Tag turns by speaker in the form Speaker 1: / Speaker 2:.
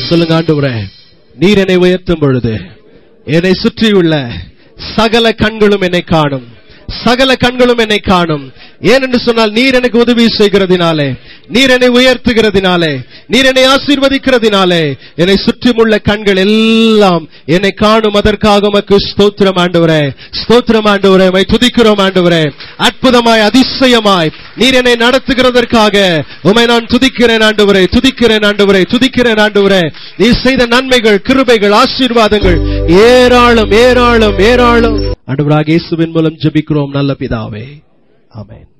Speaker 1: சொல்லுங்க ஆண்டவரே நீர் என்னை உயர்த்தும் பொழுது என்னை சுற்றியுள்ள சகல கண்களும் என்னை காணும் சகல கண்களும் என்னை காணும் ஏனென்று சொன்னால் நீர் எனக்கு உதவி செய்கிறதினாலே நீர் என்னை உயர்த்துகிறதினாலே நீர் என்னை ஆசீர்வதிக்கிறதினாலே என்னை சுற்றியுள்ள கண்கள் எல்லாம் என்னை காணும் அதற்காக உமக்கு ஸ்தோத்திரம் ஆண்டவரே ஸ்தோத்திரம் ஆண்டவரே உம்மை துதிக்கிறோம் ஆண்டவரே அற்புதமாய் அதிசயமாய் நீர் என்னை நடத்துகிறதற்காக உம்மை நான் துதிக்கிறேன் ஆண்டவரே துதிக்கிறேன் ஆண்டவரே துதிக்கிறேன் ஆண்டவரே நீர் செய்த நன்மைகள் கிருபைகள் ஆசீர்வாதங்கள் ஏராளம் ஏராளம் ஏராளம் ஆண்டவராக இயேசுவின் மூலம் ஜெபிக்கிறோம் நல்ல பிதாவே ஆமென்